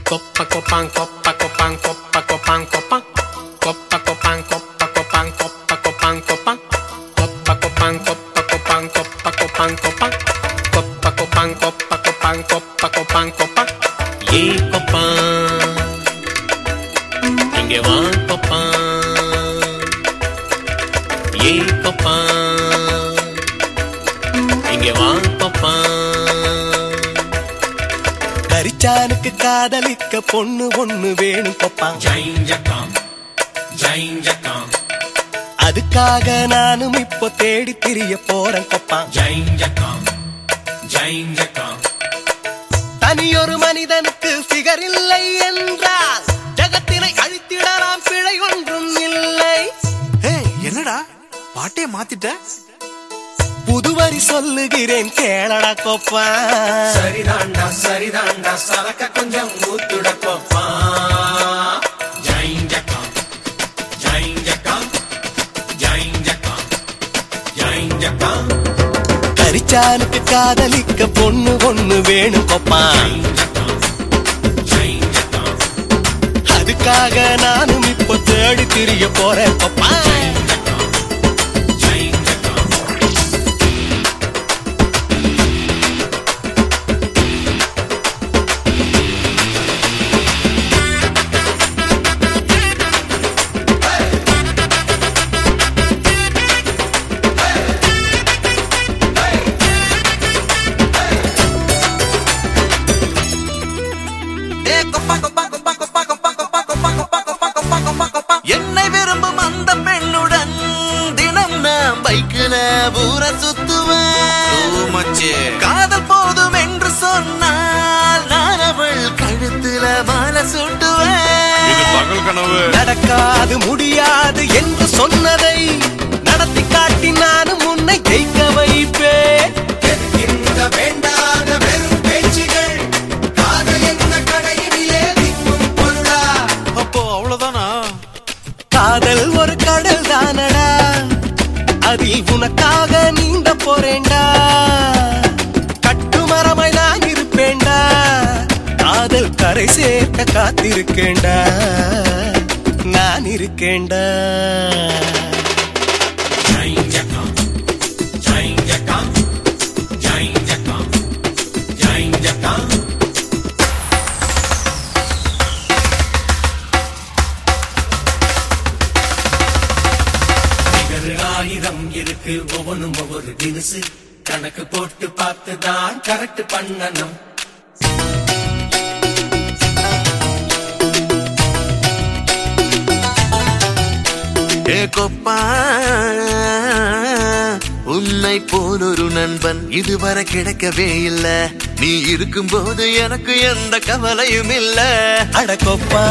Copa copan copa copan copa copan copan Copa copan copa copan copa copan copan Copa copan copa copan copa copan copan Copa copan copa copan copa copan copan ஏ copan இங்கே வா copan ஏ copan இங்கே வா copan கரிச்சானுக்கு காதலிக்க பொண்ணு ஒண்ணு வேணும் கொப்பா ஜைஞ்சக்கம் ஜைஞ்சக்கம் அதுக்காக நானும் இப்போ தேடி திரிய போறேன் கொப்பா ஜைஞ்சக்கம் ஜைஞ்சக்கம் தனியொரு மனிதனுக்கு சிகர் இல்லை என்றால் ஜகத்தினை அழித்திடலாம் பிழை ஒன்றும் இல்லை ஏய் என்னடா பாட்டே மாத்திட்ட புதுவரி சொல்லுகிறேன் கேளடா கொப்பா சரிதாண்டா சரிதாண்டா சரக்க கொஞ்சம் ஊத்துட கோப்பா ஜைஞ்சக்கம் ஜைஞ்சக்கம் ஜைஞ்சக்கம் ஜைஞ்சக்கம் கரிச்சானுக்கு காதலிக்க பொண்ணு ஒண்ணு வேணும் கொப்பா ஜைஞ்சக்கம் ஜைஞ்சக்கம் அதுக்காக நானும் இப்போ தேடி திரிய போறேன் கொப்பா ஜைஞ்சக்கம் ஜைஞ்சக்கம் என்னை விரும்பும் அந்த பெண்ணுடன் தினம் நான் பைக்கில ஊர சுத்துவேன் காதல் போதும் என்று சொன்னால் நான் அவள் கழுத்துல மாலை சுட்டுவேன் பகல் கனவு நடக்காது முடியாது என்று சொன்னதை நடத்தி காட்டி நானும் உன்னை ஜெயிக்க வைப்பேன் இந்த வேண்டாத வெறும் பேச்சுகள் காதல் என்ற கடையிலே திக்கும் பொருளா அப்போ அவ்வளவுதானா காதல் ஒரு கடல் தானடா அதில் உனக்காக நீந்த போறேன்டா கட்டுமரமாய் நான் இருப்பேன்டா காதல் கரை சேர்க்க காத்திருக்கேன்டா நான் இருக்கேன்டா ஜைஞ்சக்கம் ஜைஞ்சக்கம் ஜைஞ்சக்கம் ஜைஞ்சக்கம் நிகர் ஆயிரம் இருக்கு ஒவ்வொன்றும் ஒவ்வொரு தினசு கணக்கு போட்டு பார்த்து தான் கரெக்ட் பண்ணணும் ஏ கொப்பா உன்னை போலொரு நண்பன் இதுவரை கிடைக்கவே இல்ல நீ இருக்கும்போது எனக்கு எந்த கவலையும் இல்ல அடக்கொப்பா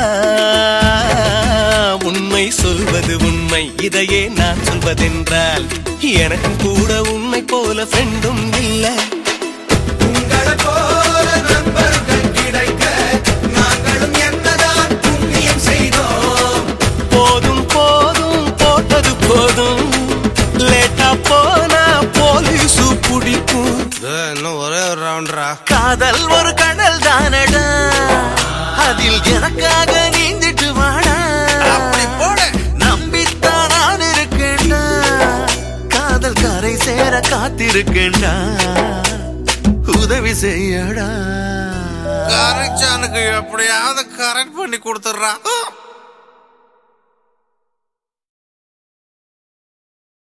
உண்மை சொல்வது உண்மை இதையே நான் சொல்வதென்றால் எனக்கு கூட உன்னை போல ஃப்ரெண்டும் இல்லை உங்களை போல நண்பர்கள் கிடைக்க நாங்களும் என்னதான் புண்ணியம் செய்தோம் போதும் போதும் போட்டது போதும் லேட்டா போனா போலீசு பிடிக்கும் இன்னும் ஒரே ஒரு ரவுண்டரா காதல் ஒரு கடல் தானடா அதில் எனக்காக நீந்திட்டு வாடா அப்படி போடு. நம்பித்தான் நான் இருக்கேன்டா காதல் கரை சேர காத்திருக்கேன்டா உதவி செய்யடா கரெக்டானுக்கு எப்படியாவது கரெக்ட் பண்ணி கொடுத்துட்றான்